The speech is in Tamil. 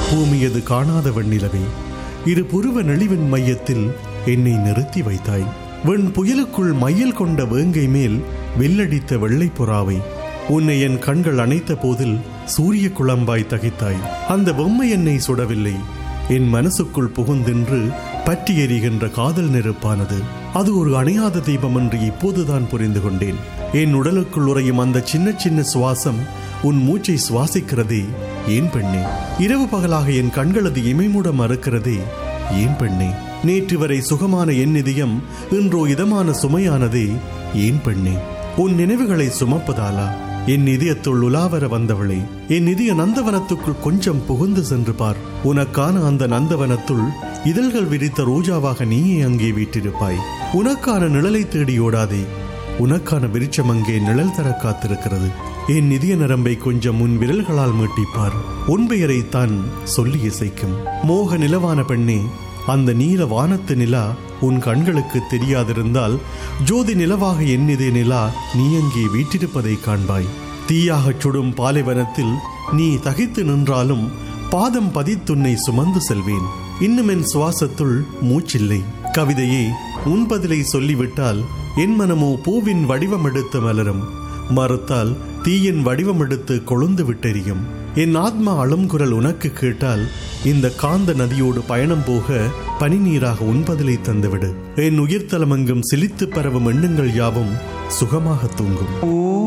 பூமியது காணாத வெண்ணிலவே இரு புருவ நெளிவின் மையத்தில் என்னை நிறுத்தி வைத்தாய் வெண் புயலுக்குள் மையல் கொண்ட வேங்கை மேல் வெள்ளடித்த வெள்ளை புறாவை உன்னை என் கண்கள் அணைத்த போதில் சூரிய குழம்பாய் தகித்தாய் அந்த பொம்மை என்னை சுடவில்லை என் மனசுக்குள் புகுந்தின்று பற்றி எரிகின்ற காதல் நெருப்பானது அது ஒரு அணையாத தீபம் என்று இப்போதுதான் புரிந்து கொண்டேன் என் உடலுக்குள் உறையும் அந்த சின்ன சின்ன சுவாசம் உன் மூச்சை சுவாசிக்கிறதே ஏன் பெண்ணே இரவு பகலாக என் கண்களது இமைமூட மறுக்கிறதே ஏன் பெண்ணே நேற்று வரை சுகமான என் இதயம் இன்றோ இதமான சுமையானதே ஏன் பெண்ணே உன் நினைவுகளை சுமப்பதாலா என் இதயத்துள் உலாவர வந்தவளே என் இதய நந்தவனத்துக்குள் கொஞ்சம் புகுந்து சென்று பார் உனக்கான அந்த நந்தவனத்துள் இதழ்கள் விரித்த ரோஜாவாக நீயே அங்கே வீட்டிருப்பாய் உனக்கான நிழலை தேடி ஓடாதே உனக்கான விருட்சம் அங்கே நிழல் தர காத்திருக்கிறது என் நிதிய நரம்பை கொஞ்சம் உன் விரல்களால் மீட்டிப்பார் உன் பெயரை தான் சொல்லி இசைக்கும் மோக நிலவான பெண்ணே அந்த நீல வானத்து நிலா உன் கண்களுக்கு தெரியாதிருந்தால் ஜோதி நிலவாக எண்ணிதே நிலா நீ அங்கே வீற்றிருப்பதை காண்பாய் தீயாகச் சுடும் பாலைவனத்தில் நீ தகித்து நின்றாலும் பாதம் பதித்துன்னை சுமந்து செல்வேன் இன்னும் என் சுவாசத்துள் மூச்சில்லை கவிதையே உன் பதிலை சொல்லிவிட்டால் என் மனமோ பூவின் வடிவம் எடுத்து மலரும் மறுத்தால் தீயின் வடிவம் எடுத்து கொழுந்து விட்டெறியும் என் ஆத்மா அழுங்குரல் உனக்கு கேட்டால் இந்த காந்த நதியோடு பயணம் போக பனி நீராக உன்பதிலை தந்துவிடு என் உயிர்த்தலமெங்கும் சிலித்து பரவும் எண்ணங்கள் யாவும் சுகமாக தூங்கும்